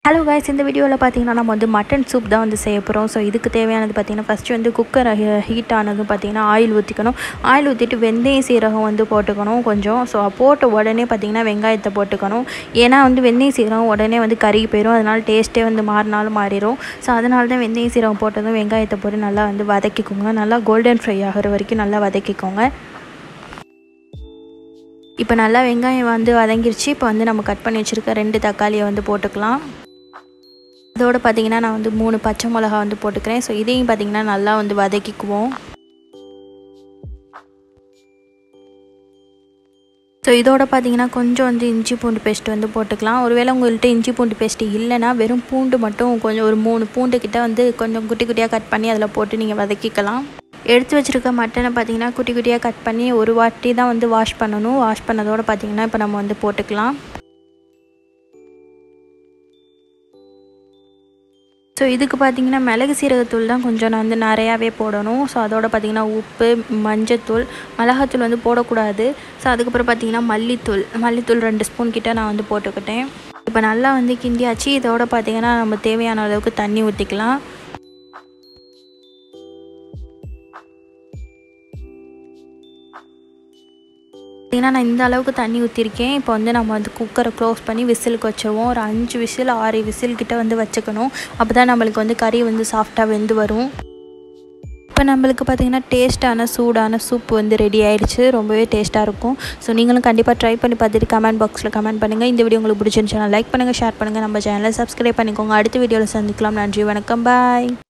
hello guys இந்த வீடியோவில் பார்த்தீங்கன்னா நம்ம வந்து மட்டன் சூப் தான் வந்து செய்ய போகிறோம் ஸோ இதுக்கு தேவையானது பார்த்தீங்கன்னா ஃபஸ்ட்டு வந்து குக்கர் ஹீட் ஆனதும் பார்த்தீங்கன்னா ஆயில் ஊற்றிக்கணும் ஆயில் ஊற்றிட்டு வெந்தயம் சீரகம் வந்து போட்டுக்கணும் கொஞ்சம் ஸோ போட்ட உடனே பார்த்தீங்கன்னா வெங்காயத்தை போட்டுக்கணும் ஏன்னா வந்து வெந்தயம் சீரகம் உடனே வந்து கருகி போயிடும் அதனால் டேஸ்ட்டே வந்து மாறினாலும் மாறிடும் ஸோ அதனால தான் வெந்தயம் சீரகம் போட்டதும் வெங்காயத்தை போட்டு நல்லா வந்து வதக்கிக்கோங்க நல்லா கோல்டன் ஃப்ரை ஆகிற வரைக்கும் நல்லா வதக்கிக்கோங்க இப்போ நல்லா வெங்காயம் வந்து வதங்கிருச்சு இப்போ வந்து நம்ம கட் பண்ணி வச்சுருக்க ரெண்டு தக்காளியை வந்து போட்டுக்கலாம் அதோடு பார்த்தீங்கன்னா நான் வந்து மூணு பச்சை மிளகா வந்து போட்டுக்கிறேன் ஸோ இதையும் பார்த்தீங்கன்னா நல்லா வந்து வதக்கிக்குவோம் ஸோ இதோட பார்த்தீங்கன்னா கொஞ்சம் வந்து இஞ்சி பூண்டு பேஸ்ட் வந்து போட்டுக்கலாம் ஒருவேளை உங்கள்கிட்ட இஞ்சி பூண்டு பேஸ்ட்டு இல்லைன்னா வெறும் பூண்டு மட்டும் கொஞ்சம் ஒரு மூணு பூண்டு கிட்ட வந்து கொஞ்சம் குட்டி குட்டியாக கட் பண்ணி அதில் போட்டு நீங்கள் வதக்கிக்கலாம் எடுத்து வச்சுருக்க மட்டனை பார்த்தீங்கன்னா குட்டி குட்டியாக கட் பண்ணி ஒரு வாட்டி தான் வந்து வாஷ் பண்ணணும் வாஷ் பண்ணதோடு பார்த்தீங்கன்னா இப்போ நம்ம வந்து போட்டுக்கலாம் ஸோ இதுக்கு பார்த்தீங்கன்னா மிளகு சீரகத்தூள் தான் கொஞ்சம் நான் வந்து நிறையாவே போடணும் ஸோ அதோட பார்த்தீங்கன்னா உப்பு மஞ்சத்தூள் மிளகாத்தூள் வந்து போடக்கூடாது ஸோ அதுக்கப்புறம் பார்த்தீங்கன்னா மல்லித்தூள் மல்லித்தூள் ரெண்டு ஸ்பூன் கிட்ட நான் வந்து போட்டுக்கிட்டேன் இப்போ நல்லா வந்து கிண்டியாச்சு இதோட பார்த்தீங்கன்னா நம்ம தேவையான அளவுக்கு தண்ணி ஊற்றிக்கலாம் பார்த்தீங்கன்னா நான் இந்த அளவுக்கு தண்ணி ஊற்றிருக்கேன் இப்போ வந்து நம்ம வந்து குக்கரை க்ளோஸ் பண்ணி விசிலுக்கு வச்சுருவோம் ஒரு அஞ்சு விசில் ஆறு விசில் கிட்ட வந்து வச்சுக்கணும் அப்போ தான் நம்மளுக்கு வந்து கறி வந்து சாஃப்டாக வெந்து வரும் இப்போ நம்மளுக்கு பார்த்திங்கன்னா டேஸ்ட்டான சூடான சூப் வந்து ரெடி ஆகிடுச்சு ரொம்பவே டேஸ்ட்டாக இருக்கும் ஸோ நீங்களும் கண்டிப்பாக ட்ரை பண்ணி பார்த்துட்டு கமெண்ட் பாக்ஸில் கமெண்ட் பண்ணுங்கள் இந்த வீடியோ உங்களுக்கு பிடிச்சிருந்துச்சுன்னா லைக் பண்ணுங்கள் ஷேர் பண்ணுங்கள் நம்ம சேனலை சப்ஸ்கிரைப் பண்ணிக்கோங்க அடுத்த வீடியோவில் சந்திக்கலாம் நன்றி வணக்கம் பாய்